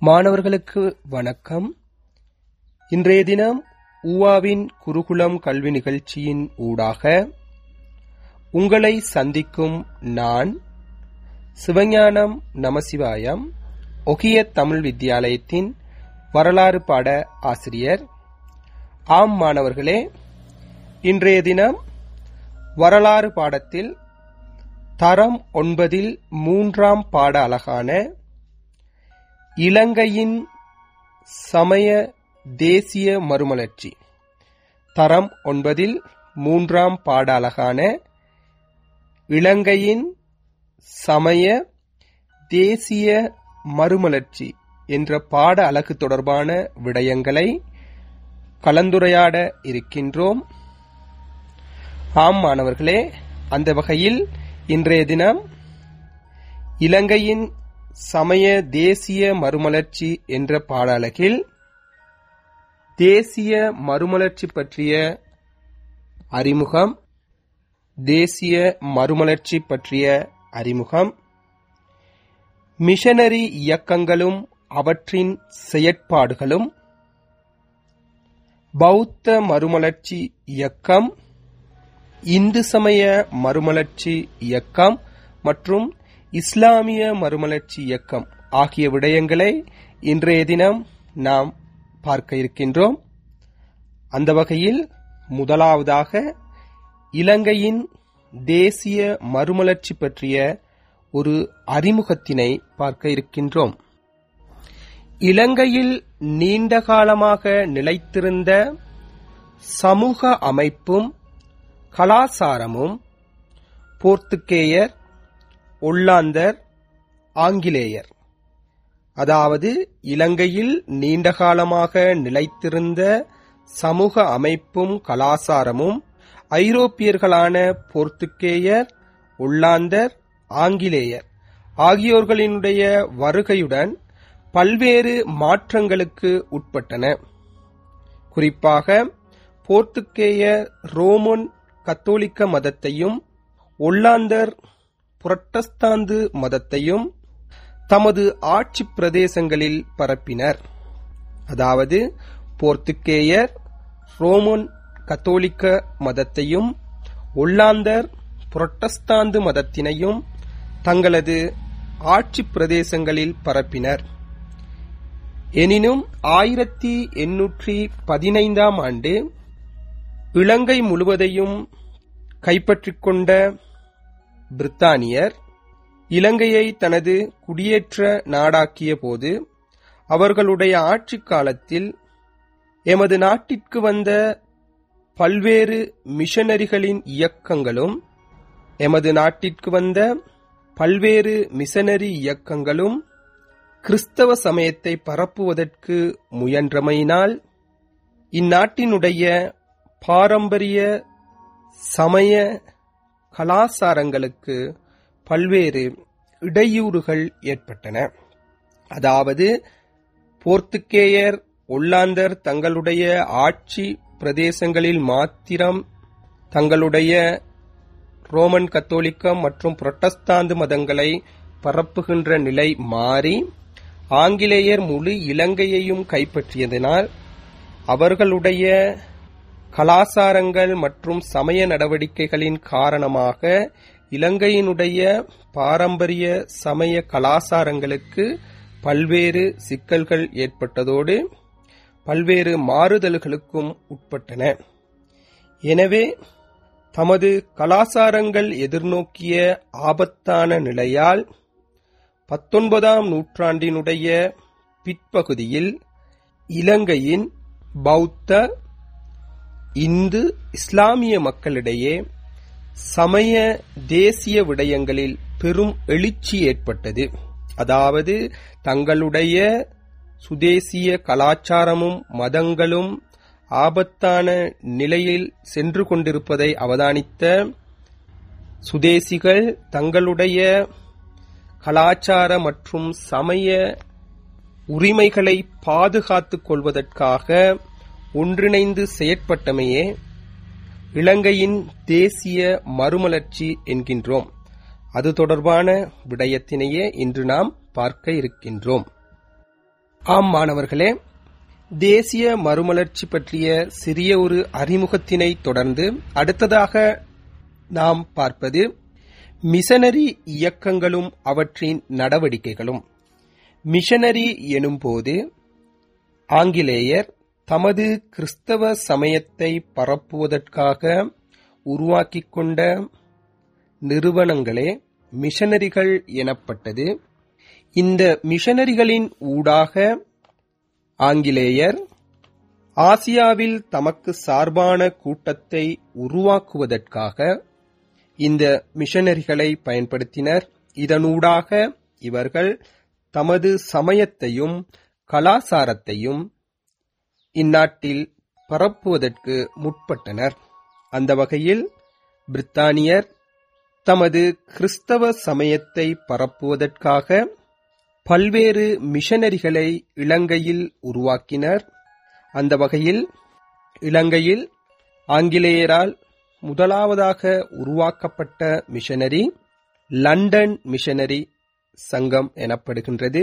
மாணவர்களுக்கு வணக்கம் இன்றைய தினம் ஊவாவின் குருகுலம் கல்வி நிகழ்ச்சியின் ஊடாக உங்களை சந்திக்கும் நான் சிவஞானம் நமசிவாயம் ஒகிய தமிழ் வித்தியாலயத்தின் வரலாறு பாட ஆசிரியர் ஆம் மாணவர்களே இன்றைய தினம் வரலாறு பாடத்தில் தரம் ஒன்பதில் மூன்றாம் பாட அழகான இலங்கையின் சமய தேசிய மறுமலர்ச்சி தரம் ஒன்பதில் மூன்றாம் பாட அழகான இலங்கையின் சமய தேசிய மறுமலர்ச்சி என்ற பாட அலகு தொடர்பான விடயங்களை கலந்துரையாட இருக்கின்றோம் ஆம் மாணவர்களே அந்த வகையில் இன்றைய தினம் இலங்கையின் சமய தேசிய மறுமலர்ச்சி என்ற பாடலகில் தேசிய மறுமலர்ச்சி பற்றிய அறிமுகம் தேசிய மறுமலர்ச்சி பற்றிய அறிமுகம் மிஷனரி இயக்கங்களும் அவற்றின் செயற்பாடுகளும் பௌத்த மறுமலர்ச்சி இயக்கம் இந்து சமய மறுமலர்ச்சி இயக்கம் மற்றும் இஸ்லாமிய மறுமலர்ச்சி இயக்கம் ஆகிய விடயங்களை இன்றைய தினம் நாம் பார்க்க இருக்கின்றோம் அந்த வகையில் முதலாவதாக இலங்கையின் தேசிய மறுமலர்ச்சி பற்றிய ஒரு அறிமுகத்தினை பார்க்க இருக்கின்றோம் இலங்கையில் நீண்ட காலமாக நிலைத்திருந்த சமூக அமைப்பும் கலாசாரமும் போர்த்துக்கேயர் ஒல்லாந்தர் ஆங்கிலேயர் அதாவது இலங்கையில் நீண்ட காலமாக நிலைத்திருந்த சமூக அமைப்பும் கலாசாரமும் ஐரோப்பியர்களான போர்த்துக்கேயர் ஒல்லாந்தர் ஆங்கிலேயர் ஆகியோர்களினுடைய வருகையுடன் பல்வேறு மாற்றங்களுக்கு உட்பட்டன குறிப்பாக போர்த்துக்கேயர் ரோமன் கத்தோலிக்க மதத்தையும் ஒல்லாந்தர் புரட்டஸ்தாந்து மதத்தையும் தமது ஆட்சி பிரதேசங்களில் பரப்பினர் அதாவது போர்த்துக்கேயர் ரோமன் கத்தோலிக்க மதத்தையும் ஒல்லாந்தர் புரட்டஸ்தாந்து மதத்தினையும் தங்களது ஆட்சி பிரதேசங்களில் பரப்பினர் எனினும் ஆயிரத்தி எண்ணூற்றி பதினைந்தாம் ஆண்டு இலங்கை முழுவதையும் கைப்பற்றிக் கொண்ட பிரித்தானியர் இலங்கையை தனது குடியேற்ற நாடாக்கிய போது அவர்களுடைய ஆட்சி காலத்தில் எமது நாட்டிற்கு வந்த பல்வேறு மிஷனரிகளின் இயக்கங்களும் எமது நாட்டிற்கு வந்த பல்வேறு மிஷனரி இயக்கங்களும் கிறிஸ்தவ சமயத்தை பரப்புவதற்கு முயன்றமையினால் இந்நாட்டினுடைய பாரம்பரிய சமய கலாசாரங்களுக்கு பல்வேறு இடையூறுகள் ஏற்பட்டன அதாவது போர்த்துக்கேயர் ஒல்லாந்தர் தங்களுடைய ஆட்சி பிரதேசங்களில் மாத்திரம் தங்களுடைய ரோமன் கத்தோலிக்கம் மற்றும் புரட்டஸ்தாந்து மதங்களை பரப்புகின்ற நிலை மாறி ஆங்கிலேயர் முழு இலங்கையையும் கைப்பற்றியதனால் அவர்களுடைய கலாசாரங்கள் மற்றும் சமய நடவடிக்கைகளின் காரணமாக இலங்கையினுடைய பாரம்பரிய சமய கலாசாரங்களுக்கு பல்வேறு சிக்கல்கள் ஏற்பட்டதோடு பல்வேறு மாறுதல்களுக்கும் உட்பட்டன எனவே தமது கலாசாரங்கள் எதிர்நோக்கிய ஆபத்தான நிலையால் பத்தொன்பதாம் நூற்றாண்டினுடைய பிற்பகுதியில் இலங்கையின் பௌத்த இந்து இஸ்லாமிய மக்களிடையே சமய தேசிய விடயங்களில் பெரும் எழுச்சி ஏற்பட்டது அதாவது தங்களுடைய சுதேசிய கலாச்சாரமும் மதங்களும் ஆபத்தான நிலையில் சென்று கொண்டிருப்பதை அவதானித்த சுதேசிகள் தங்களுடைய கலாச்சார மற்றும் சமய உரிமைகளை பாதுகாத்துக் கொள்வதற்காக ஒன்றிணைந்து செயற்பட்டமையே இலங்கையின் தேசிய மறுமலர்ச்சி என்கின்றோம் அது தொடர்பான விடயத்தினையே இன்று நாம் பார்க்க இருக்கின்றோம் ஆம் மாணவர்களே தேசிய மறுமலர்ச்சி பற்றிய சிறிய ஒரு அறிமுகத்தினை தொடர்ந்து அடுத்ததாக நாம் பார்ப்பது மிஷனரி இயக்கங்களும் அவற்றின் நடவடிக்கைகளும் மிஷனரி எனும்போது ஆங்கிலேயர் தமது கிறிஸ்தவ சமயத்தை பரப்புவதற்காக உருவாக்கிக் கொண்ட நிறுவனங்களே மிஷனரிகள் எனப்பட்டது இந்த மிஷனரிகளின் ஊடாக ஆங்கிலேயர் ஆசியாவில் தமக்கு சார்பான கூட்டத்தை உருவாக்குவதற்காக இந்த மிஷனரிகளை பயன்படுத்தினர் இதனூடாக இவர்கள் தமது சமயத்தையும் கலாசாரத்தையும் இந்நாட்டில் பரப்புவதற்கு முற்பட்டனர் அந்த வகையில் பிரித்தானியர் தமது கிறிஸ்தவ சமயத்தை பரப்புவதற்காக பல்வேறு மிஷனரிகளை இலங்கையில் உருவாக்கினர் அந்த வகையில் இலங்கையில் ஆங்கிலேயரால் முதலாவதாக உருவாக்கப்பட்ட மிஷனரி லண்டன் மிஷனரி சங்கம் எனப்படுகின்றது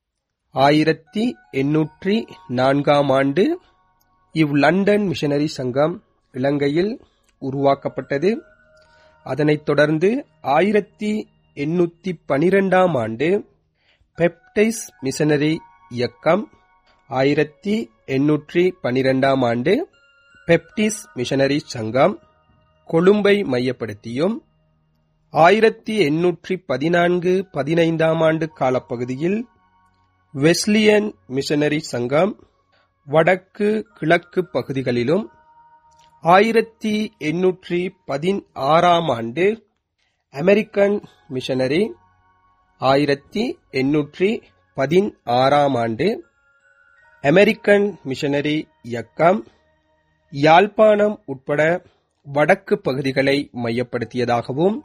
ஆயிரத்தி எண்ணூற்றி நான்காம் ஆண்டு இவ் லண்டன் மிஷனரி சங்கம் இலங்கையில் உருவாக்கப்பட்டது அதனைத் தொடர்ந்து ஆயிரத்தி எண்ணூத்தி பனிரெண்டாம் ஆண்டு பெப்டைஸ் மிஷனரி இயக்கம் ஆயிரத்தி எண்ணூற்றி பனிரெண்டாம் ஆண்டு பெப்டிஸ் மிஷனரி சங்கம் கொழும்பை மையப்படுத்தியும் ஆயிரத்தி எண்ணூற்றி பதினான்கு பதினைந்தாம் ஆண்டு காலப்பகுதியில் வெஸ்லியன் மிஷனரி சங்கம் வடக்கு கிழக்கு பகுதிகளிலும் ஆயிரத்தி எண்ணூற்றி பதினாறாம் ஆண்டு அமெரிக்கன் மிஷனரி ஆயிரத்தி எண்ணூற்றி பதினாறாம் ஆண்டு அமெரிக்கன் மிஷனரி இயக்கம் யாழ்ப்பாணம் உட்பட வடக்கு பகுதிகளை மையப்படுத்தியதாகவும்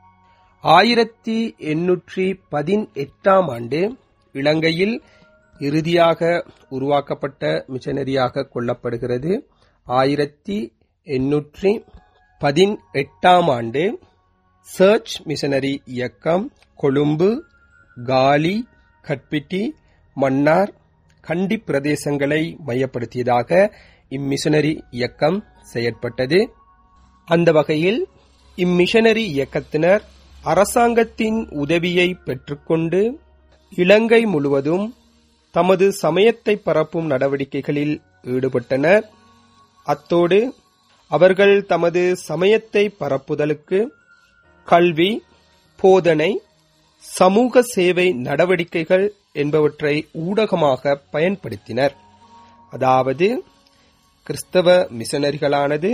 ஆயிரத்தி எண்ணூற்றி பதினெட்டாம் ஆண்டு இலங்கையில் இறுதியாக உருவாக்கப்பட்ட மிஷனரியாக கொள்ளப்படுகிறது ஆயிரத்தி எண்ணூற்றி பதினெட்டாம் ஆண்டு சர்ச் மிஷனரி இயக்கம் கொழும்பு காலி கட்பிட்டி மன்னார் கண்டி பிரதேசங்களை மையப்படுத்தியதாக இம்மிஷனரி இயக்கம் செயற்பட்டது அந்த வகையில் இம்மிஷனரி இயக்கத்தினர் அரசாங்கத்தின் உதவியை பெற்றுக்கொண்டு இலங்கை முழுவதும் தமது சமயத்தை பரப்பும் நடவடிக்கைகளில் ஈடுபட்டனர் அத்தோடு அவர்கள் தமது சமயத்தை பரப்புதலுக்கு கல்வி போதனை சமூக சேவை நடவடிக்கைகள் என்பவற்றை ஊடகமாக பயன்படுத்தினர் அதாவது கிறிஸ்தவ மிஷனரிகளானது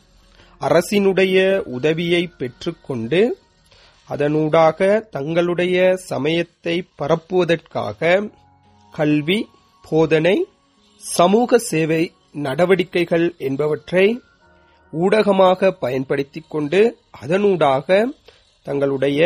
அரசினுடைய உதவியை பெற்றுக்கொண்டு அதனூடாக தங்களுடைய சமயத்தை பரப்புவதற்காக கல்வி போதனை சமூக சேவை நடவடிக்கைகள் என்பவற்றை ஊடகமாக பயன்படுத்திக் கொண்டு அதனூடாக தங்களுடைய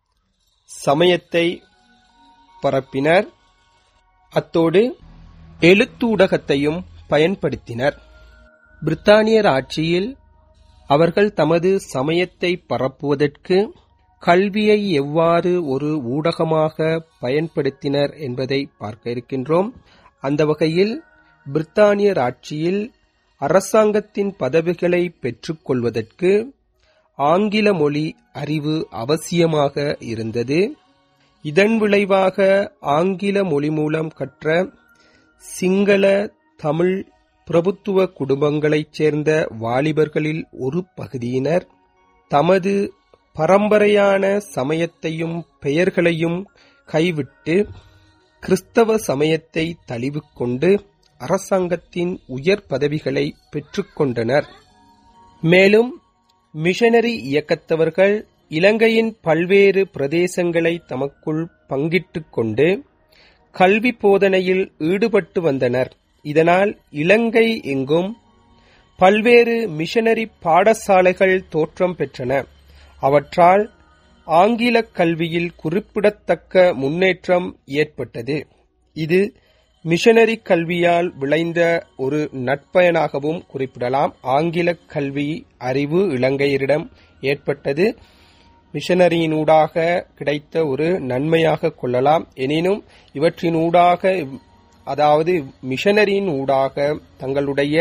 சமயத்தை பரப்பினர் அத்தோடு எழுத்தூடகத்தையும் பயன்படுத்தினர் பிரித்தானியர் ஆட்சியில் அவர்கள் தமது சமயத்தை பரப்புவதற்கு கல்வியை எவ்வாறு ஒரு ஊடகமாக பயன்படுத்தினர் என்பதை பார்க்க இருக்கின்றோம் அந்த வகையில் பிரித்தானியர் ஆட்சியில் அரசாங்கத்தின் பதவிகளை பெற்றுக்கொள்வதற்கு ஆங்கில மொழி அறிவு அவசியமாக இருந்தது இதன் விளைவாக ஆங்கில மொழி மூலம் கற்ற சிங்கள தமிழ் பிரபுத்துவ குடும்பங்களைச் சேர்ந்த வாலிபர்களில் ஒரு பகுதியினர் தமது பரம்பரையான சமயத்தையும் பெயர்களையும் கைவிட்டு கிறிஸ்தவ சமயத்தை தழுவிக்கொண்டு அரசாங்கத்தின் உயர் பதவிகளை பெற்றுக்கொண்டனர் மேலும் மிஷனரி இயக்கத்தவர்கள் இலங்கையின் பல்வேறு பிரதேசங்களை தமக்குள் பங்கிட்டுக் கொண்டு கல்வி போதனையில் ஈடுபட்டு வந்தனர் இதனால் இலங்கை எங்கும் பல்வேறு மிஷனரி பாடசாலைகள் தோற்றம் பெற்றன அவற்றால் ஆங்கில கல்வியில் குறிப்பிடத்தக்க முன்னேற்றம் ஏற்பட்டது இது மிஷனரி கல்வியால் விளைந்த ஒரு நட்பயனாகவும் குறிப்பிடலாம் ஆங்கில கல்வி அறிவு இலங்கையரிடம் ஏற்பட்டது மிஷனரியினூடாக கிடைத்த ஒரு நன்மையாக கொள்ளலாம் எனினும் இவற்றினூடாக அதாவது மிஷனரியின் ஊடாக தங்களுடைய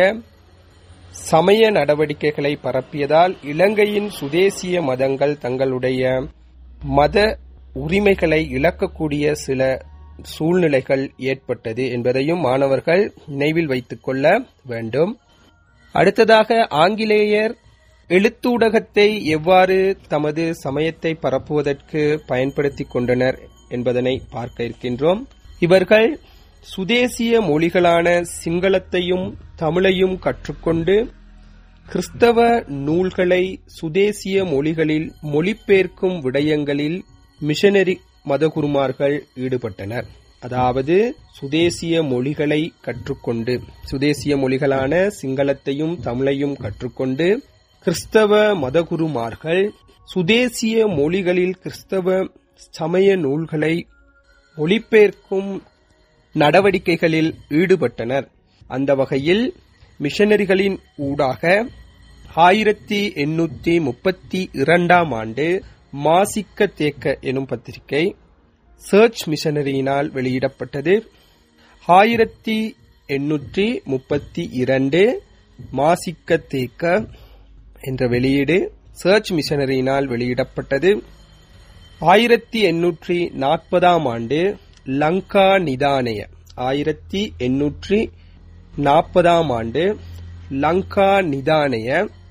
சமய நடவடிக்கைகளை பரப்பியதால் இலங்கையின் சுதேசிய மதங்கள் தங்களுடைய மத உரிமைகளை இழக்கக்கூடிய சில சூழ்நிலைகள் ஏற்பட்டது என்பதையும் மாணவர்கள் நினைவில் வைத்துக் கொள்ள வேண்டும் அடுத்ததாக ஆங்கிலேயர் எழுத்தூடகத்தை எவ்வாறு தமது சமயத்தை பரப்புவதற்கு பயன்படுத்திக் கொண்டனர் என்பதனை பார்க்க இருக்கின்றோம் இவர்கள் சுதேசிய மொழிகளான சிங்களத்தையும் தமிழையும் கற்றுக்கொண்டு கிறிஸ்தவ நூல்களை சுதேசிய மொழிகளில் மொழிபெயர்க்கும் விடயங்களில் மிஷனரி மதகுருமார்கள் ஈடுபட்டனர் அதாவது சுதேசிய மொழிகளை கற்றுக்கொண்டு சுதேசிய மொழிகளான சிங்களத்தையும் தமிழையும் கற்றுக்கொண்டு கிறிஸ்தவ மதகுருமார்கள் சுதேசிய மொழிகளில் கிறிஸ்தவ சமய நூல்களை மொழிபெயர்க்கும் நடவடிக்கைகளில் ஈடுபட்டனர் அந்த வகையில் மிஷனரிகளின் ஊடாக ஆயிரத்தி எண்ணூத்தி முப்பத்தி இரண்டாம் ஆண்டு மாசிக்க தேக்க எனும் பத்திரிகை சர்ச் மிஷனரியினால் வெளியிடப்பட்டது ஆயிரத்தி எண்ணூற்றி முப்பத்தி இரண்டு மாசிக்க தேக்க என்ற வெளியீடு சர்ச் மிஷனரியினால் வெளியிடப்பட்டது ஆயிரத்தி எண்ணூற்றி நாற்பதாம் ஆண்டு லங்கா நிதானய ஆயிரத்தி எண்ணூற்றி நாற்பதாம் ஆண்டு லங்கா நிதானய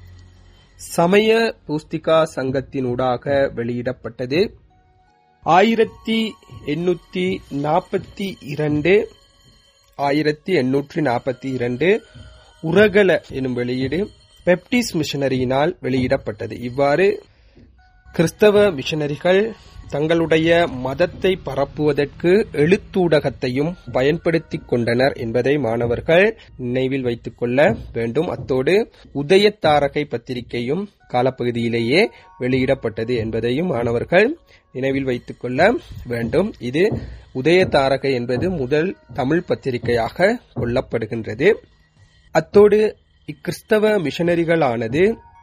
சமய பூஸ்திகா சங்கத்தினூடாக வெளியிடப்பட்டது ஆயிரத்தி எண்ணூத்தி நாற்பத்தி இரண்டு ஆயிரத்தி எண்ணூற்றி நாற்பத்தி இரண்டு உரகல எனும் வெளியீடு பெப்டிஸ் மிஷனரியினால் வெளியிடப்பட்டது இவ்வாறு கிறிஸ்தவ மிஷனரிகள் தங்களுடைய மதத்தை பரப்புவதற்கு எழுத்தூடகத்தையும் பயன்படுத்திக் கொண்டனர் என்பதை மாணவர்கள் நினைவில் வைத்துக் கொள்ள வேண்டும் அத்தோடு உதயத்தாரகை பத்திரிகையும் காலப்பகுதியிலேயே வெளியிடப்பட்டது என்பதையும் மாணவர்கள் நினைவில் வைத்துக் கொள்ள வேண்டும் இது உதயதாரகை என்பது முதல் தமிழ் பத்திரிகையாக கொள்ளப்படுகின்றது அத்தோடு இக்கிறிஸ்தவ மிஷனரிகளானது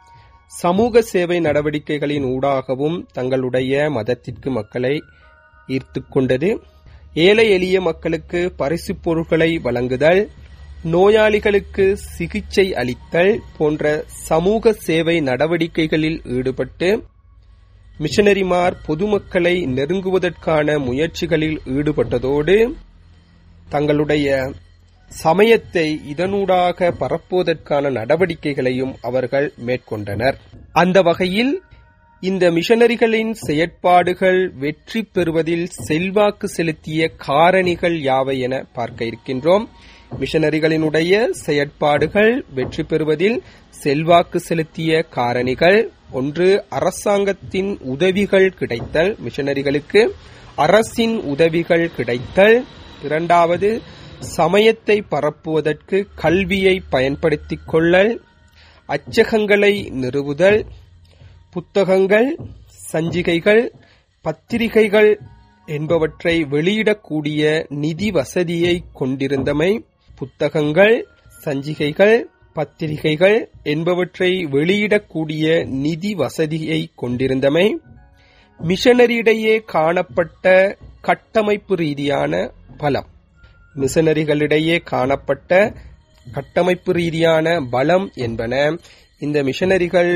சமூக சேவை நடவடிக்கைகளின் ஊடாகவும் தங்களுடைய மதத்திற்கு மக்களை ஈர்த்துக் கொண்டது ஏழை எளிய மக்களுக்கு பரிசுப் பொருட்களை வழங்குதல் நோயாளிகளுக்கு சிகிச்சை அளித்தல் போன்ற சமூக சேவை நடவடிக்கைகளில் ஈடுபட்டு மிஷனரிமார் பொதுமக்களை நெருங்குவதற்கான முயற்சிகளில் ஈடுபட்டதோடு தங்களுடைய சமயத்தை இதனூடாக பரப்புவதற்கான நடவடிக்கைகளையும் அவர்கள் மேற்கொண்டனர் அந்த வகையில் இந்த மிஷனரிகளின் செயற்பாடுகள் வெற்றி பெறுவதில் செல்வாக்கு செலுத்திய காரணிகள் யாவை என பார்க்க இருக்கின்றோம் மிஷனரிகளினுடைய செயற்பாடுகள் வெற்றி பெறுவதில் செல்வாக்கு செலுத்திய காரணிகள் ஒன்று அரசாங்கத்தின் உதவிகள் கிடைத்தல் மிஷனரிகளுக்கு அரசின் உதவிகள் கிடைத்தல் இரண்டாவது சமயத்தை பரப்புவதற்கு கல்வியை பயன்படுத்திக் கொள்ளல் அச்சகங்களை நிறுவுதல் புத்தகங்கள் சஞ்சிகைகள் பத்திரிகைகள் என்பவற்றை வெளியிடக்கூடிய நிதி வசதியை கொண்டிருந்தமை புத்தகங்கள் சஞ்சிகைகள் பத்திரிகைகள் என்பவற்றை வெளியிடக்கூடிய நிதி வசதியை கொண்டிருந்தமை மிஷனரியிடையே காணப்பட்ட கட்டமைப்பு ரீதியான பலம் மிஷனரிகளிடையே காணப்பட்ட கட்டமைப்பு ரீதியான பலம் என்பன இந்த மிஷனரிகள்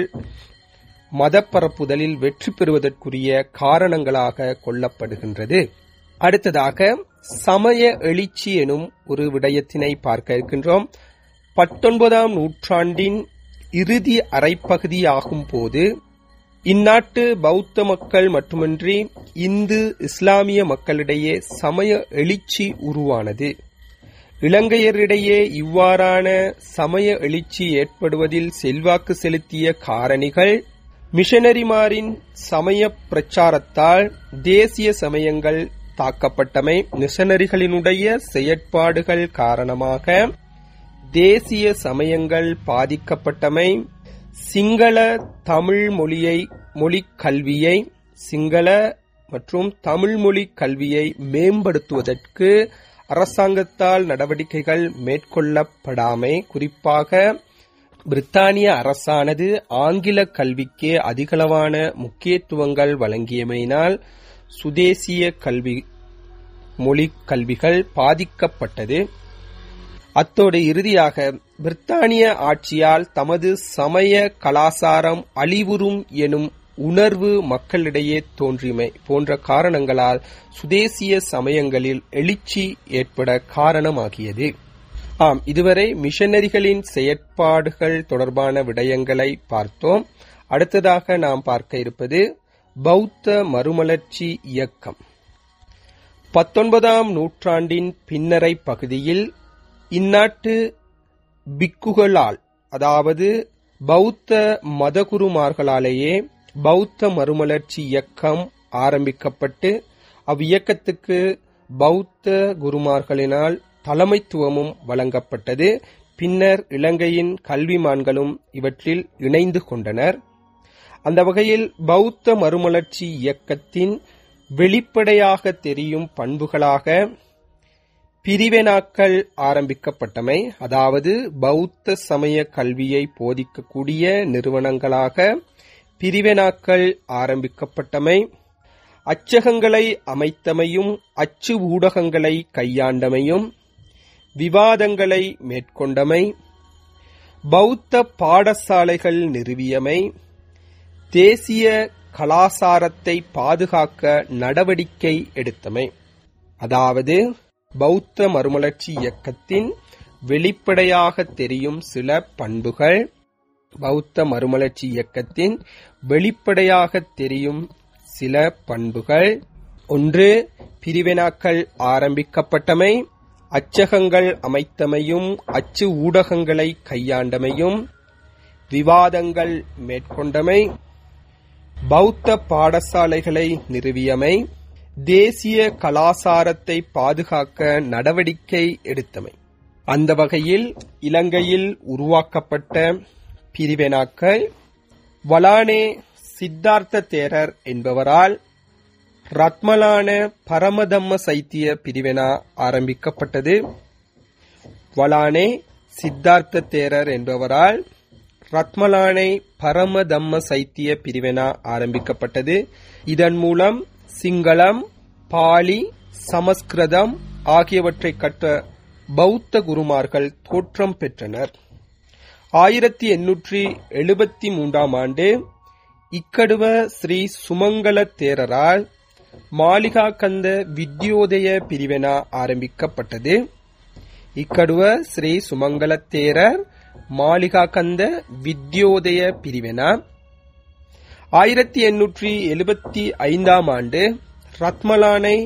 மதப்பரப்புதலில் வெற்றி பெறுவதற்குரிய காரணங்களாக கொள்ளப்படுகின்றது அடுத்ததாக சமய எழுச்சி எனும் ஒரு விடயத்தினை பார்க்க இருக்கின்றோம் பத்தொன்பதாம் நூற்றாண்டின் இறுதி அரைப்பகுதியாகும் போது இந்நாட்டு பௌத்த மக்கள் மட்டுமின்றி இந்து இஸ்லாமிய மக்களிடையே சமய எழுச்சி உருவானது இலங்கையரிடையே இவ்வாறான சமய எழுச்சி ஏற்படுவதில் செல்வாக்கு செலுத்திய காரணிகள் மிஷனரிமாரின் சமய பிரச்சாரத்தால் தேசிய சமயங்கள் தாக்கப்பட்டமை மிஷனரிகளினுடைய செயற்பாடுகள் காரணமாக தேசிய சமயங்கள் பாதிக்கப்பட்டமை சிங்கள தமிழ் மொழியை மொழி கல்வியை சிங்கள மற்றும் தமிழ் மொழி கல்வியை மேம்படுத்துவதற்கு அரசாங்கத்தால் நடவடிக்கைகள் மேற்கொள்ளப்படாமை குறிப்பாக பிரித்தானிய அரசானது ஆங்கில கல்விக்கே அதிகளவான முக்கியத்துவங்கள் வழங்கியமையினால் சுதேசிய கல்வி மொழி கல்விகள் பாதிக்கப்பட்டது அத்தோடு இறுதியாக பிரித்தானிய ஆட்சியால் தமது சமய கலாசாரம் அழிவுறும் எனும் உணர்வு மக்களிடையே தோன்றிமை போன்ற காரணங்களால் சுதேசிய சமயங்களில் எழுச்சி ஏற்பட காரணமாகியது ஆம் இதுவரை மிஷனரிகளின் செயற்பாடுகள் தொடர்பான விடயங்களை பார்த்தோம் அடுத்ததாக நாம் பார்க்க இருப்பது பௌத்த மறுமலர்ச்சி இயக்கம் பத்தொன்பதாம் நூற்றாண்டின் பின்னரை பகுதியில் இந்நாட்டு பிக்குகளால் அதாவது பௌத்த மதகுருமார்களாலேயே பௌத்த மறுமலர்ச்சி இயக்கம் ஆரம்பிக்கப்பட்டு அவ்வியக்கத்துக்கு பௌத்த குருமார்களினால் தலைமைத்துவமும் வழங்கப்பட்டது பின்னர் இலங்கையின் கல்விமான்களும் இவற்றில் இணைந்து கொண்டனர் அந்த வகையில் பௌத்த மறுமலர்ச்சி இயக்கத்தின் வெளிப்படையாக தெரியும் பண்புகளாக பிரிவெனாக்கள் ஆரம்பிக்கப்பட்டமை அதாவது பௌத்த சமய கல்வியை போதிக்கக்கூடிய நிறுவனங்களாக பிரிவெனாக்கள் ஆரம்பிக்கப்பட்டமை அச்சகங்களை அமைத்தமையும் அச்சு ஊடகங்களை கையாண்டமையும் விவாதங்களை மேற்கொண்டமை பௌத்த பாடசாலைகள் நிறுவியமை தேசிய கலாசாரத்தை பாதுகாக்க நடவடிக்கை எடுத்தமை அதாவது பௌத்த மறுமலர்ச்சி இயக்கத்தின் வெளிப்படையாக தெரியும் சில பண்புகள் பௌத்த மறுமலர்ச்சி இயக்கத்தின் வெளிப்படையாக தெரியும் சில பண்புகள் ஒன்று பிரிவினாக்கள் ஆரம்பிக்கப்பட்டமை அச்சகங்கள் அமைத்தமையும் அச்சு ஊடகங்களை கையாண்டமையும் விவாதங்கள் மேற்கொண்டமை பௌத்த பாடசாலைகளை நிறுவியமை தேசிய கலாசாரத்தை பாதுகாக்க நடவடிக்கை எடுத்தமை அந்த வகையில் இலங்கையில் உருவாக்கப்பட்ட பிரிவெனாக்கள் வலானே சித்தார்த்த தேரர் என்பவரால் ரத்மலான பரமதம்ம சைத்திய பிரிவெனா ஆரம்பிக்கப்பட்டது வலானே சித்தார்த்த தேரர் என்பவரால் ரத்மலானை பரமதம்ம சைத்திய பிரிவெனா ஆரம்பிக்கப்பட்டது இதன் மூலம் சிங்களம் பாலி சமஸ்கிருதம் ஆகியவற்றை கற்ற பௌத்த குருமார்கள் தோற்றம் பெற்றனர் ஆயிரத்தி எண்ணூற்றி எழுபத்தி மூன்றாம் ஆண்டு இக்கடுவ ஸ்ரீ சுமங்கல தேரரால் மாளிகா கந்த வித்யோதய பிரிவெனா ஆரம்பிக்கப்பட்டது இக்கடுவ ஸ்ரீ சுமங்கல தேரர் மாளிகா கந்த வித்யோதய பிரிவெனா ஆயிரத்தி எண்ணூற்றி எழுபத்தி ஐந்தாம் ஆண்டு ரத்மலானை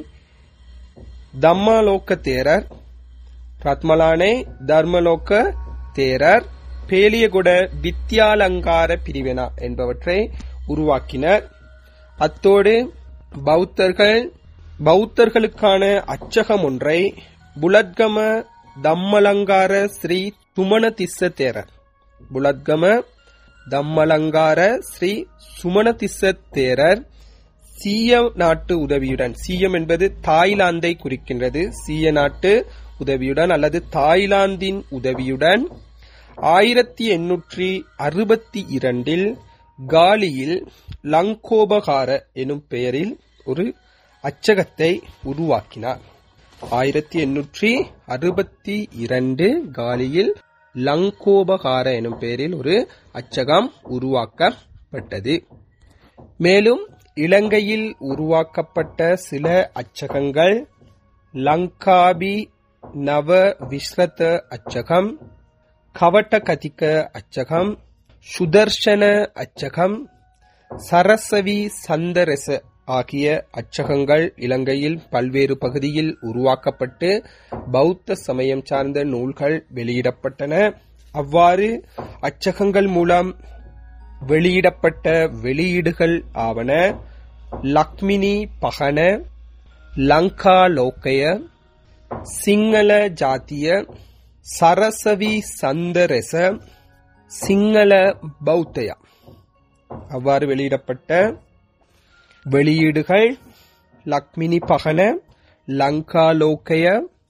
தம்மலோக்க தேரர் ரத்மலானை தர்மலோக்க தேரர் பேலியகுட வித்யாலங்கார பிரிவினா என்பவற்றை உருவாக்கினர் அத்தோடு பௌத்தர்கள் பௌத்தர்களுக்கான அச்சகம் ஒன்றை புலத்கம தம்மலங்கார ஸ்ரீ சுமணதிஸ்ஸ தேரர் புலத்கம தம்மலங்கார ஸ்ரீ சுமணதிஸ்ஸ தேரர் சீய நாட்டு உதவியுடன் சீயம் என்பது தாய்லாந்தை குறிக்கின்றது சீய நாட்டு உதவியுடன் அல்லது தாய்லாந்தின் உதவியுடன் ஆயிரத்தி எண்ணூற்றி அறுபத்தி இரண்டில் காலியில் லங்கோபகார எனும் பெயரில் ஒரு அச்சகத்தை உருவாக்கினார் ஆயிரத்தி எண்ணூற்றி அறுபத்தி இரண்டு காலியில் லங்கோபகார எனும் பெயரில் ஒரு அச்சகம் உருவாக்கப்பட்டது மேலும் இலங்கையில் உருவாக்கப்பட்ட சில அச்சகங்கள் லங்காபி நவ விஸ்ரத அச்சகம் கவட்ட கதிக்க அச்சகம் சுதர்ஷன அச்சகம் சரசவி சந்தரச ஆகிய அச்சகங்கள் இலங்கையில் பல்வேறு பகுதியில் உருவாக்கப்பட்டு பௌத்த சமயம் சார்ந்த நூல்கள் வெளியிடப்பட்டன அவ்வாறு அச்சகங்கள் மூலம் வெளியிடப்பட்ட வெளியீடுகள் ஆவன லக்மினி பகன லங்கா லோக்கய சிங்கள ஜாத்திய சரசவி சந்தரச சிங்கள பௌத்தயா அவ்வாறு வெளியிடப்பட்ட வெளியீடுகள் லக்மினி பகன லங்காலோக்கய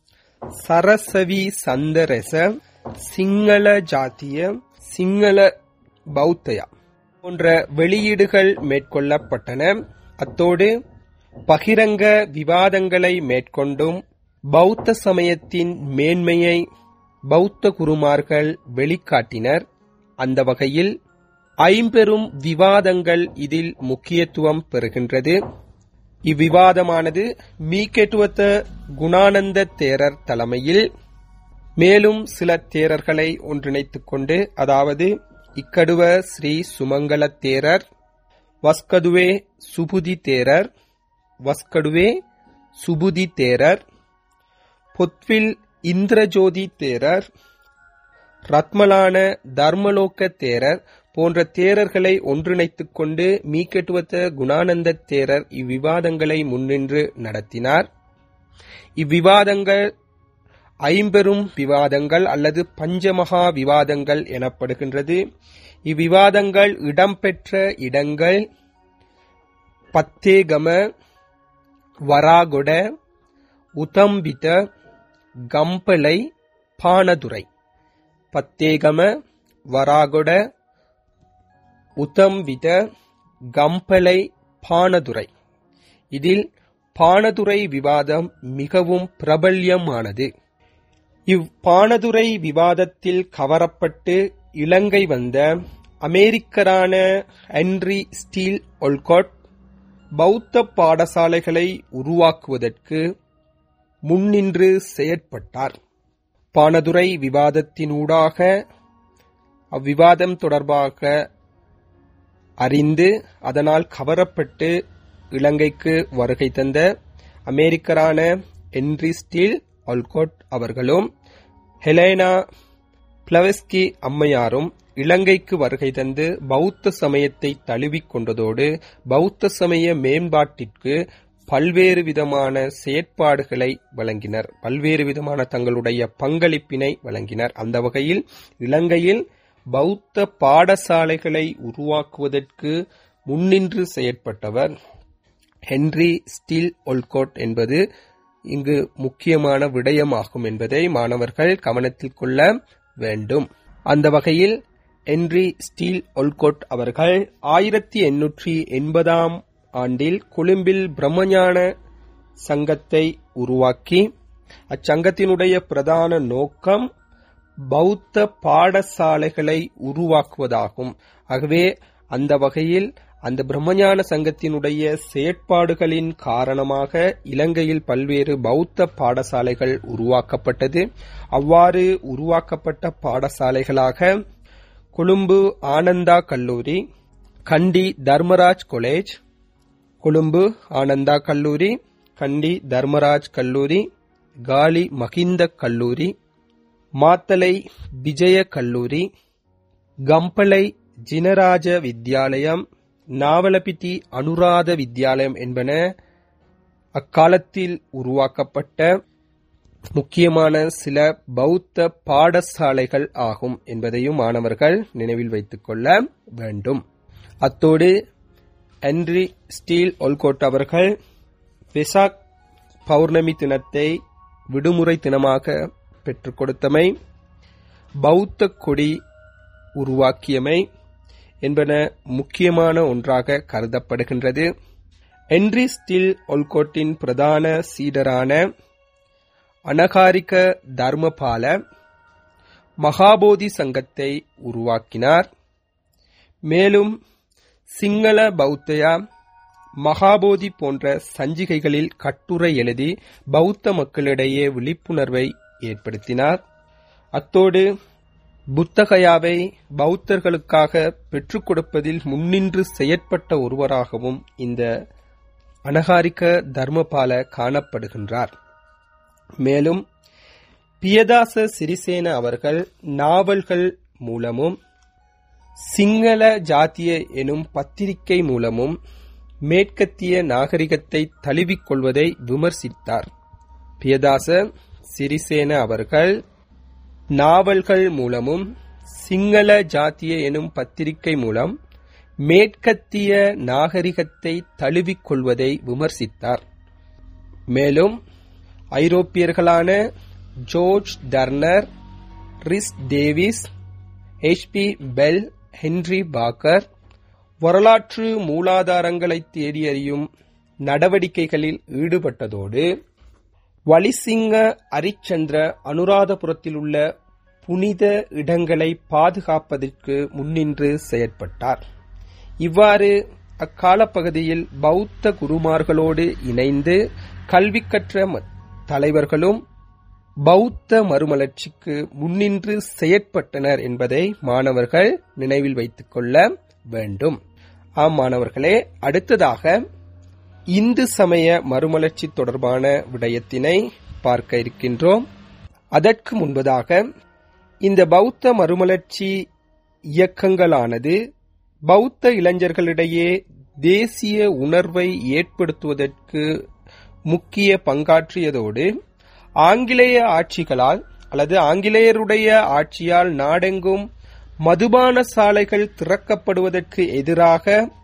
சரசவி சந்தரச சிங்கள ஜாத்திய சிங்கள பௌத்தயா போன்ற வெளியீடுகள் மேற்கொள்ளப்பட்டன அத்தோடு பகிரங்க விவாதங்களை மேற்கொண்டும் பௌத்த சமயத்தின் மேன்மையை பௌத்த குருமார்கள் வெளிக்காட்டினர் அந்த வகையில் ஐம்பெரும் விவாதங்கள் இதில் முக்கியத்துவம் பெறுகின்றது இவ்விவாதமானது மீக்கெட்டுவத்த குணானந்த தேரர் தலைமையில் மேலும் சில தேரர்களை ஒன்றிணைத்துக் கொண்டு அதாவது இக்கடுவ ஸ்ரீ சுமங்கல தேரர் வஸ்கதுவே சுபுதி தேரர் வஸ்கடுவே சுபுதி தேரர் பொத்வில் இந்திரஜோதி தேரர் ரத்மலான தர்மலோக தேரர் போன்ற தேரர்களை ஒன்றிணைத்துக் கொண்டு மீக்கெட்டுவத்த குணானந்த தேரர் இவ்விவாதங்களை முன்னின்று நடத்தினார் இவ்விவாதங்கள் ஐம்பெரும் விவாதங்கள் அல்லது பஞ்சமகா விவாதங்கள் எனப்படுகின்றது இவ்விவாதங்கள் இடம்பெற்ற இடங்கள் பத்தேகம வராகொட உதம்பித கம்பளை பானதுரை பத்தேகம வராகொட உதம்பித கம்பளை பானதுரை இதில் பானதுரை விவாதம் மிகவும் பிரபல்யமானது இவ்பானதுரை விவாதத்தில் கவரப்பட்டு இலங்கை வந்த அமெரிக்கரான ஹென்ரி ஸ்டீல் ஒல்காட் பௌத்த பாடசாலைகளை உருவாக்குவதற்கு முன்னின்று செயற்பட்டார் பானதுரை விவாதத்தினூடாக அவ்விவாதம் தொடர்பாக அறிந்து அதனால் கவரப்பட்டு இலங்கைக்கு வருகை தந்த அமெரிக்கரான என்ரி ஸ்டீல் ஒல்கோட் அவர்களும் ஹெலேனா பிளவஸ்கி அம்மையாரும் இலங்கைக்கு வருகை தந்து பௌத்த சமயத்தை தழுவிக் கொண்டதோடு பௌத்த சமய மேம்பாட்டிற்கு பல்வேறு விதமான செயற்பாடுகளை வழங்கினர் பல்வேறு விதமான தங்களுடைய பங்களிப்பினை வழங்கினர் அந்த வகையில் இலங்கையில் பௌத்த பாடசாலைகளை உருவாக்குவதற்கு முன்னின்று செயற்பட்டவர் ஹென்ரி ஸ்டீல் ஒல்கோட் என்பது இங்கு முக்கியமான விடயமாகும் என்பதை மாணவர்கள் கவனத்தில் கொள்ள வேண்டும் அந்த வகையில் ஹென்ரி ஸ்டீல் ஒல்கோட் அவர்கள் ஆயிரத்தி எண்ணூற்றி எண்பதாம் ஆண்டில் கொழும்பில் பிரம்மஞான சங்கத்தை உருவாக்கி அச்சங்கத்தினுடைய பிரதான நோக்கம் பௌத்த பாடசாலைகளை உருவாக்குவதாகும் ஆகவே அந்த வகையில் அந்த பிரம்மஞான சங்கத்தினுடைய செயற்பாடுகளின் காரணமாக இலங்கையில் பல்வேறு பௌத்த பாடசாலைகள் உருவாக்கப்பட்டது அவ்வாறு உருவாக்கப்பட்ட பாடசாலைகளாக கொழும்பு ஆனந்தா கல்லூரி கண்டி தர்மராஜ் காலேஜ் கொழும்பு ஆனந்தா கல்லூரி கண்டி தர்மராஜ் கல்லூரி காலி மகிந்த கல்லூரி மாத்தலை விஜய கல்லூரி கம்பளை ஜினராஜ வித்யாலயம் நாவலபிட்டி அனுராத வித்யாலயம் என்பன அக்காலத்தில் உருவாக்கப்பட்ட முக்கியமான சில பௌத்த பாடசாலைகள் ஆகும் என்பதையும் மாணவர்கள் நினைவில் வைத்துக் கொள்ள வேண்டும் அத்தோடு ஹென்ரி ஸ்டீல் ஒல்கோட் அவர்கள் வெசாக் பௌர்ணமி தினத்தை விடுமுறை தினமாக பெற்றுக் கொடுத்தமை பௌத்த கொடி உருவாக்கியமை என்பன முக்கியமான ஒன்றாக கருதப்படுகின்றது ஹென்ரி ஸ்டில் ஒல்கோட்டின் பிரதான சீடரான அனகாரிக தர்மபால மகாபோதி சங்கத்தை உருவாக்கினார் மேலும் சிங்கள பௌத்தயா மகாபோதி போன்ற சஞ்சிகைகளில் கட்டுரை எழுதி பௌத்த மக்களிடையே விழிப்புணர்வை ஏற்படுத்தினார் அத்தோடு புத்தகயாவை பௌத்தர்களுக்காக பெற்றுக் கொடுப்பதில் முன்னின்று செயற்பட்ட ஒருவராகவும் இந்த அனகாரிக தர்மபால காணப்படுகின்றார் மேலும் பியதாச சிறிசேன அவர்கள் நாவல்கள் மூலமும் சிங்கள ஜாத்திய எனும் பத்திரிகை மூலமும் மேற்கத்திய நாகரிகத்தை தழுவிக் கொள்வதை விமர்சித்தார் பியதாச சிறிசேன அவர்கள் நாவல்கள் மூலமும் சிங்கள ஜாத்திய எனும் பத்திரிகை மூலம் மேற்கத்திய நாகரிகத்தை தழுவிக் கொள்வதை விமர்சித்தார் மேலும் ஐரோப்பியர்களான George Turner Rhys Davids H P Bell Henry Parker வரலாற்று மூலாதாரங்களை தேடி அறியும் நடவடிக்கைகளில் ஈடுபட்டதோடு வலிசிங்க அரிச்சந்திர அனுராதபுரத்தில் உள்ள புனித இடங்களை பாதுகாப்பதற்கு முன்னின்று செயற்பட்டார் இவ்வாறு அக்காலப்பகுதியில் பௌத்த குருமார்களோடு இணைந்து கல்வி கற்ற தலைவர்களும் பௌத்த மறுமலர்ச்சிக்கு முன்னின்று செயற்பட்டனர் என்பதை மாணவர்கள் நினைவில் வைத்துக் கொள்ள வேண்டும் ஆம் மாணவர்களே அடுத்ததாக இந்து சமய மறுமலர்ச்சி தொடர்பான விடயத்தினை பார்க்க இருக்கின்றோம் அதற்கு முன்பதாக இந்த பௌத்த மறுமலர்ச்சி இயக்கங்களானது பௌத்த இளைஞர்களிடையே தேசிய உணர்வை ஏற்படுத்துவதற்கு முக்கிய பங்காற்றியதோடு ஆங்கிலேய ஆட்சிகளால் அல்லது ஆங்கிலேயருடைய ஆட்சியால் நாடெங்கும் மதுபான சாலைகள் திறக்கப்படுவதற்கு எதிராக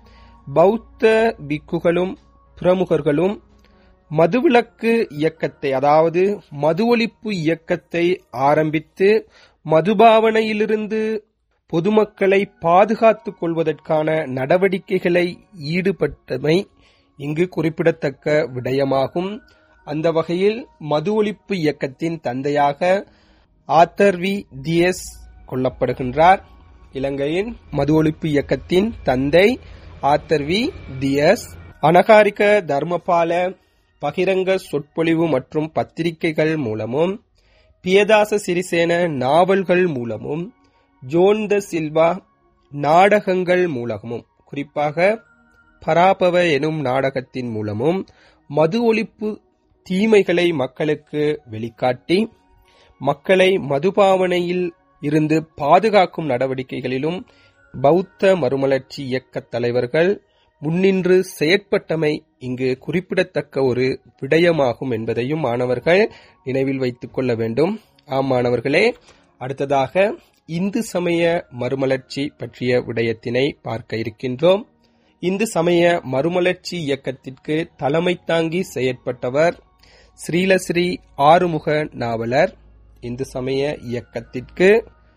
பௌத்த பிக்குகளும் பிரமுகர்களும் மதுவிலக்கு இயக்கத்தை அதாவது மது ஒழிப்பு இயக்கத்தை ஆரம்பித்து மதுபாவனையிலிருந்து பொதுமக்களை பாதுகாத்துக் கொள்வதற்கான நடவடிக்கைகளை ஈடுபட்டமை இங்கு குறிப்பிடத்தக்க விடயமாகும் அந்த வகையில் மது ஒழிப்பு இயக்கத்தின் தந்தையாக ஆத்தர் வி தியஸ் கொல்லப்படுகின்றார் இலங்கையின் மது ஒழிப்பு இயக்கத்தின் தந்தை Arthur V Dias Anagarika Dharmapala பகிரங்க சொற்பொழிவு மற்றும் பத்திரிகைகள் மூலமும் பியதாச சிறிசேன நாவல்கள் மூலமும் ஜோன் த சில்வா நாடகங்கள் மூலமும் குறிப்பாக பராபவ எனும் நாடகத்தின் மூலமும் மது ஒழிப்பு தீமைகளை மக்களுக்கு வெளிக்காட்டி மக்களை மதுபாவனையில் இருந்து பாதுகாக்கும் நடவடிக்கைகளிலும் பௌத்த மறுமலர்ச்சி இயக்க தலைவர்கள் முன்னின்று செயற்பட்டமை இங்கு குறிப்பிடத்தக்க ஒரு விடயமாகும் என்பதையும் மாணவர்கள் நினைவில் வைத்துக் கொள்ள வேண்டும் ஆம் மாணவர்களே அடுத்ததாக இந்து சமய மறுமலர்ச்சி பற்றிய விடயத்தினை பார்க்க இருக்கின்றோம் இந்து சமய மறுமலர்ச்சி இயக்கத்திற்கு தலைமை தாங்கி செயற்பட்டவர் ஸ்ரீலஸ்ரீ ஆறுமுக நாவலர் இந்து சமய இயக்கத்திற்கு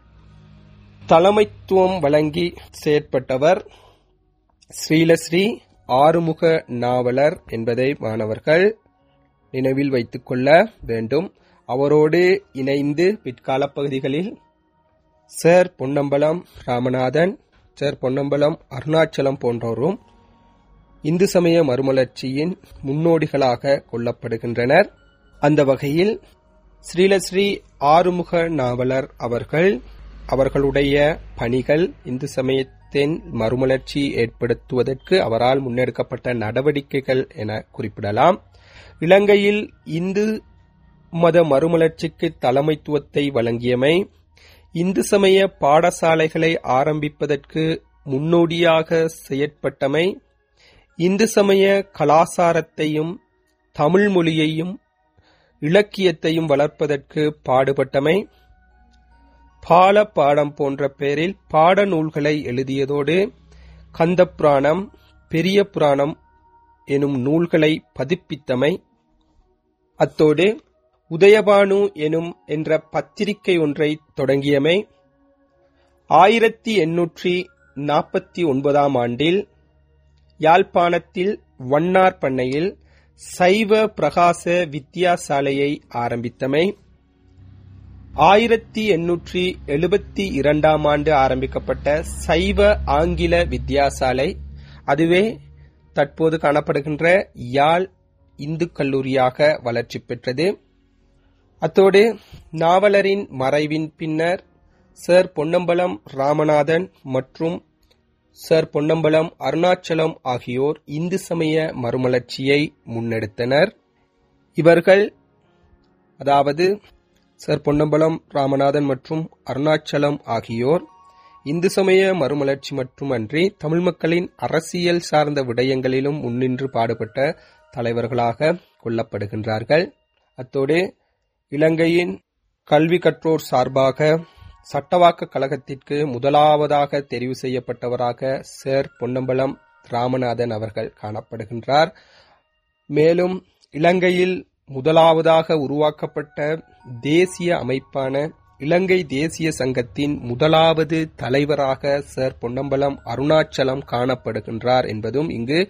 தலைமைத்துவம் வழங்கி செயற்பட்டவர் ஸ்ரீலஸ்ரீ ஆறுமுக நாவலர் என்பதை மாணவர்கள் நினைவில் வைத்துக் கொள்ள வேண்டும் அவரோடு இணைந்து பிற்கால பகுதிகளில் சர் பொன்னம்பலம் ராமநாதன் சர் பொன்னம்பலம் அருணாச்சலம் போன்றோரும் இந்து சமய மறுமலர்ச்சியின் முன்னோடிகளாக கொள்ளப்படுகின்றனர் அந்த வகையில் ஸ்ரீலஸ்ரீ ஆறுமுக நாவலர் அவர்கள் அவர்களுடைய பணிகள் இந்து சமயத்தின் மறுமலர்ச்சி ஏற்படுத்துவதற்கு அவரால் முன்னெடுக்கப்பட்ட நடவடிக்கைகள் என குறிப்பிடலாம் இலங்கையில் இந்து மத மறுமலர்ச்சிக்கு தலைமைத்துவத்தை வழங்கியமை இந்து சமய பாடசாலைகளை ஆரம்பிப்பதற்கு முன்னோடியாக செயற்பட்டமை இந்து சமய கலாசாரத்தையும் தமிழ் மொழியையும் இலக்கியத்தையும் வளர்ப்பதற்கு பாடுபட்டமை பால பாடம் போன்ற பெயரில் பாட நூல்களை எழுதியதோடு கந்த புராணம் பெரிய புராணம் எனும் நூல்களை பதிப்பித்தமை அத்தோடு உதயபானு எனும் என்ற பத்திரிகை ஒன்றை தொடங்கியமை ஆயிரத்தி எண்ணூற்றி நாற்பத்தி ஒன்பதாம் ஆண்டில் யாழ்ப்பாணத்தில் வண்ணார் பண்ணையில் சைவ பிரகாச வித்தியாசாலையை ஆரம்பித்தமை ஆயிரத்தி எண்ணூற்றி எழுபத்தி இரண்டாம் ஆண்டு ஆரம்பிக்கப்பட்ட சைவ ஆங்கில வித்தியாசாலை அதுவே தற்போது காணப்படுகின்ற யாழ் இந்து கல்லூரியாக வளர்ச்சி பெற்றது அத்தோடு நாவலரின் மறைவின் பின்னர் சர் பொன்னம்பலம் ராமநாதன் மற்றும் சர் பொன்னம்பலம் அருணாச்சலம் ஆகியோர் இந்து சமய மறுமலர்ச்சியை முன்னெடுத்தனர் இவர்கள் அதாவது சர் பொன்னம்பலம் ராமநாதன் மற்றும் அருணாச்சலம் ஆகியோர் இந்து சமய மறுமலர்ச்சி மட்டுமன்றி தமிழ் மக்களின் அரசியல் சார்ந்த விடயங்களிலும் முன்னின்று பாடுபட்ட தலைவர்களாக கொள்ளப்படுகின்றார்கள் அத்தோடு இலங்கையின் கல்வி கற்றோர் சார்பாக சட்டவாக்க கழகத்திற்கு முதலாவதாக தெரிவு செய்யப்பட்டவராக சேர் பொன்னம்பலம் ராமநாதன் அவர்கள் காணப்படுகின்றார் மேலும் இலங்கையில் முதலாவதாக உருவாக்கப்பட்ட தேசிய அமைப்பான இலங்கை தேசிய சங்கத்தின் முதலாவது தலைவராக சர் பொன்னம்பலம் அருணாச்சலம் காணப்படுகின்றார் என்பதும் இங்கு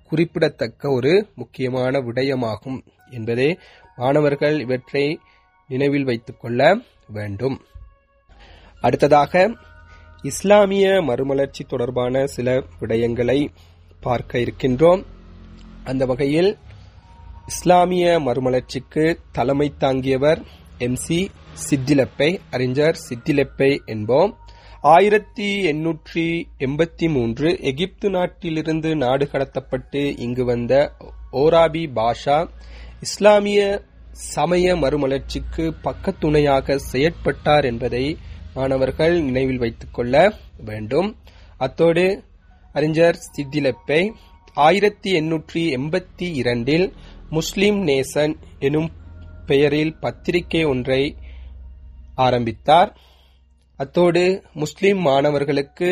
குறிப்பிடத்தக்க ஒரு முக்கியமான விடயமாகும் என்பதே மாணவர்கள் இவற்றை நினைவில் வைத்துக் கொள்ள வேண்டும் அடுத்ததாக இஸ்லாமிய மறுமலர்ச்சி தொடர்பான சில விடயங்களை பார்க்க இருக்கின்றோம் அந்த வகையில் இஸ்லாமிய மறுமலர்ச்சிக்கு தலைமை தாங்கியவர் எம் சி சித்திலப்பை அறிஞர் சித்திலப்பை என்போம் ஆயிரத்தி எண்ணூற்றி எண்பத்தி மூன்று எகிப்து நாட்டிலிருந்து நாடு கடத்தப்பட்டு இங்கு வந்த ஓராபி பாஷா இஸ்லாமிய சமய மறுமலர்ச்சிக்கு பக்கத்துணையாக செயற்பட்டார் என்பதை மாணவர்கள் நினைவில் வைத்துக் கொள்ள வேண்டும் அத்தோடு அறிஞர் சித்திலப்பை ஆயிரத்தி எண்ணூற்றி எண்பத்தி இரண்டில் முஸ்லிம் நேசன் எனும் பெயரில் பத்திரிகை ஒன்றை ஆரம்பித்தார் அத்தோடு முஸ்லிம் மாணவர்களுக்கு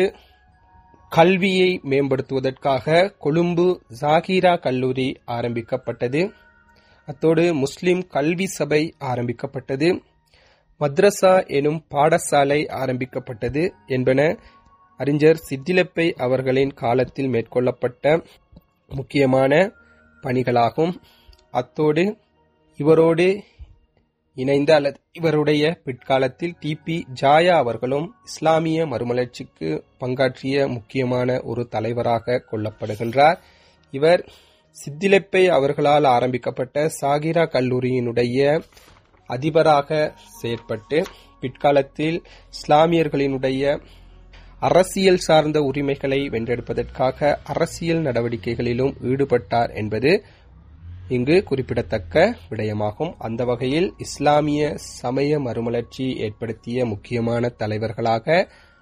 கல்வியை மேம்படுத்துவதற்காக கொழும்பு ஜாகிரா கல்லூரி ஆரம்பிக்கப்பட்டது அத்தோடு முஸ்லிம் கல்வி சபை ஆரம்பிக்கப்பட்டது மத்ரசா எனும் பாடசாலை ஆரம்பிக்கப்பட்டது என்பன அறிஞர் சித்திலப்பை அவர்களின் காலத்தில் மேற்கொள்ளப்பட்ட முக்கியமான பணிகளாகும் அத்தோடு இவரோடு இணைந்த அல்லது இவருடைய பிற்காலத்தில் டிபி ஜாயா அவர்களும் இஸ்லாமிய மறுமலர்ச்சிக்கு பங்காற்றிய முக்கியமான ஒரு தலைவராக கொள்ளப்படுகின்றார் இவர் சித்திலப்பை அவர்களால் ஆரம்பிக்கப்பட்ட சாகிரா கல்லூரியினுடைய அதிபராக செயற்பட்டு பிற்காலத்தில் இஸ்லாமியர்களினுடைய அரசியல் சார்ந்த உரிமைகளை வென்றெடுப்பதற்காக அரசியல் நடவடிக்கைகளிலும் ஈடுபட்டார் என்பது இங்கு குறிப்பிடத்தக்க விடயமாகும் அந்த வகையில் இஸ்லாமிய சமய மறுமலர்ச்சி ஏற்படுத்திய முக்கியமான தலைவர்களாக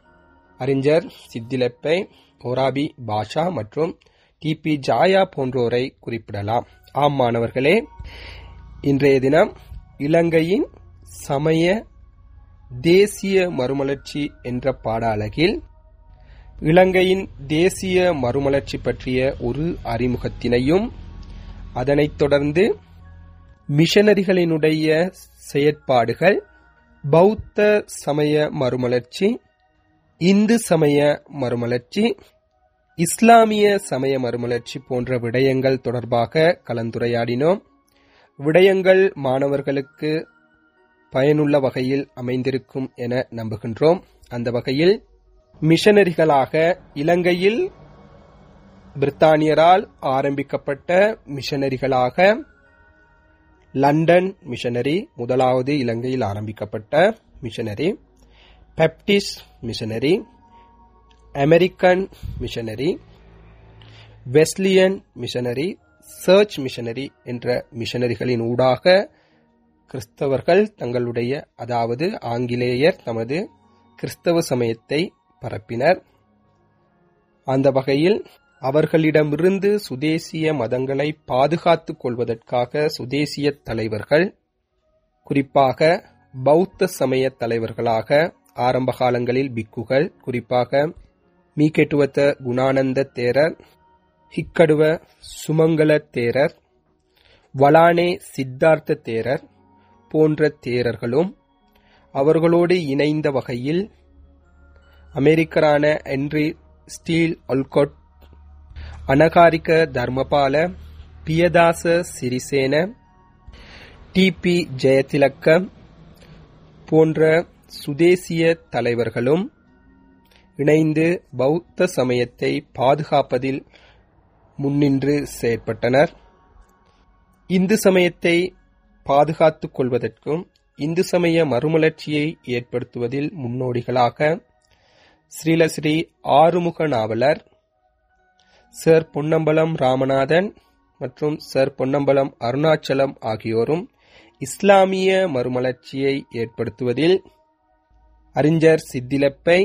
அறிஞர் சித்திலப்பை ஓராபி பாஷா மற்றும் டிபி ஜாயா போன்றோரை குறிப்பிடலாம் ஆம் மாணவர்களே இன்றைய தினம் இலங்கையின் சமய தேசிய மறுமலர்ச்சி என்ற பாட அலகில் இலங்கையின் தேசிய மறுமலர்ச்சி பற்றிய ஒரு அறிமுகத்தினையும் அதனைத் தொடர்ந்து மிஷனரிகளினுடைய செயற்பாடுகள் பௌத்த சமய மறுமலர்ச்சி இந்து சமய மறுமலர்ச்சி இஸ்லாமிய சமய மறுமலர்ச்சி போன்ற விடயங்கள் தொடர்பாக கலந்துரையாடினோம் விடயங்கள் மாணவர்களுக்கு பயனுள்ள வகையில் அமைந்திருக்கும் என நம்புகின்றோம் அந்த வகையில் மிஷனரிகளாக இலங்கையில் பிரித்தானியரால் ஆரம்பிக்கப்பட்ட மிஷனரிகளாக லண்டன் மிஷனரி முதலாவது இலங்கையில் ஆரம்பிக்கப்பட்ட missionary Baptist missionary American missionary Wesleyan missionary church missionary என்ற மிஷனரிகளின் ஊடாக கிறிஸ்தவர்கள் தங்களுடைய அதாவது ஆங்கிலேயர் தமது கிறிஸ்தவ சமயத்தை பரப்பினர் அந்த வகையில் அவர்களிடமிருந்து சுதேசிய மதங்களை பாதுகாத்துக் கொள்வதற்காக சுதேசிய தலைவர்கள் குறிப்பாக பௌத்த சமய தலைவர்களாக ஆரம்ப காலங்களில் பிக்குகள் குறிப்பாக மீகெட்டுவத்த குணானந்த தேரர் ஹிக்கடுவ சுமங்கல தேரர் வலானே சித்தார்த்த தேரர் போன்ற தேரர்களும் அவர்களோடு இணைந்த வகையில் அமெரிக்கரான Henry Steel Olcott Anagarika Dharmapala Piyadasa Sirisena D B Jayatilaka போன்ற சுதேசிய தலைவர்களும் இணைந்து பௌத்த சமயத்தை பாதுகாப்பதில் முன்னின்று செயற்பட்டனர் இந்து சமயத்தை பாதுகாத்துக் கொள்வதற்கும் இந்து சமய மறுமலர்ச்சியை ஏற்படுத்துவதில் முன்னோடிகளாக ஸ்ரீலஸ்ரீ ஆறுமுக நாவலர் சர் பொன்னம்பலம் ராமநாதன் மற்றும் சர் பொன்னம்பலம் அருணாச்சலம் ஆகியோரும் இஸ்லாமிய மறுமலர்ச்சியை ஏற்படுத்துவதில் அறிஞர் சித்திலப்பை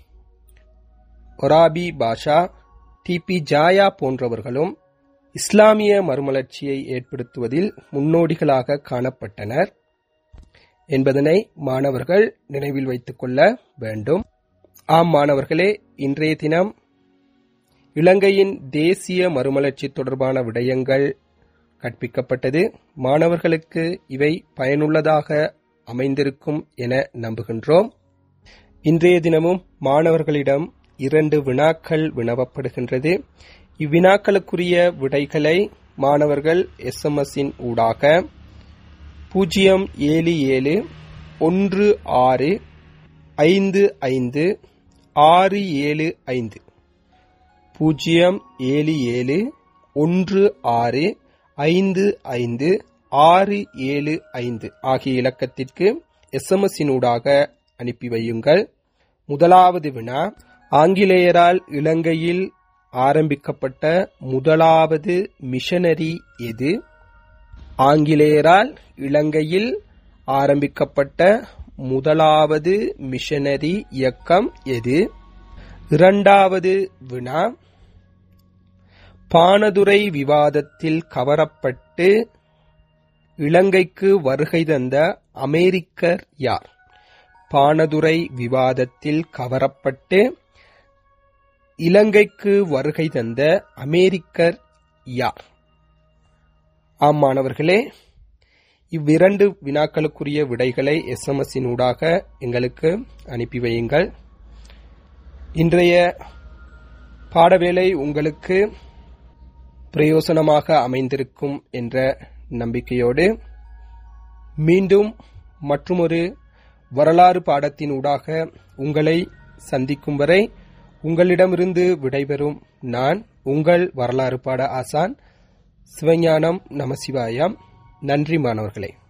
ஒராபி பாஷா டிபி ஜாயா போன்றவர்களும் இஸ்லாமிய மறுமலர்ச்சியை ஏற்படுத்துவதில் முன்னோடிகளாக காணப்பட்டனர் என்பதனை மாணவர்கள் நினைவில் வைத்துக் கொள்ள வேண்டும் ஆம் மாணவர்களே இன்றைய தினம் இலங்கையின் தேசிய மறுமலர்ச்சி தொடர்பான விடயங்கள் கற்பிக்கப்பட்டது மாணவர்களுக்கு இவை பயனுள்ளதாக அமைந்திருக்கும் என நம்புகின்றோம் இன்றைய தினமும் மாணவர்களிடம் இரண்டு வினாக்கள் வினவப்படுகின்றது இவ்வினாக்களுக்குரிய விடைகளை மாணவர்கள் எஸ்எம்எஸின் ஊடாக பூஜ்ஜியம் ஏழு ஏழு ஒன்று ஆறு ஐந்து ஐந்து ஆறு ஏழு ஐந்து பூஜ்ஜியம் ஏழு ஏழு ஒன்று ஆறு ஐந்து ஐந்து ஆறு ஏழு ஐந்து ஆகிய இலக்கத்திற்கு எஸ்எம்எஸினூடாக அனுப்பி வையுங்கள் முதலாவது வினா ஆங்கிலேயரால் இலங்கையில் ஆரம்பிக்கப்பட்ட முதலாவது மிஷனரி எது ஆங்கிலேயரால் இலங்கையில் ஆரம்பிக்கப்பட்ட முதலாவது மிஷனரி இயக்கம் எது இரண்டாவது வினா பானதுரை விவாதத்தில் கவரப்பட்டு இலங்கைக்கு வருகை தந்த அமெரிக்கர் யார் பானதுரை விவாதத்தில் கவரப்பட்டு இலங்கைக்கு வருகை தந்த அமெரிக்கர் யார் ஆம் மாணவர்களே இவ்விரண்டு வினாக்களுக்குரிய விடைகளை எஸ்எம்எஸின் ஊடாக எங்களுக்கு அனுப்பி வையுங்கள் இன்றைய பாடவேளை உங்களுக்கு பிரயோசனமாக அமைந்திருக்கும் என்ற நம்பிக்கையோடு மீண்டும் மற்றுமொரு வரலாறு பாடத்தின் ஊடாக உங்களை சந்திக்கும் வரை உங்களிடமிருந்து விடைபெறும் நான் உங்கள் வரலாறு பாட ஆசான் சிவஞானம் நமசிவாயம் நன்றி மாணவர்களே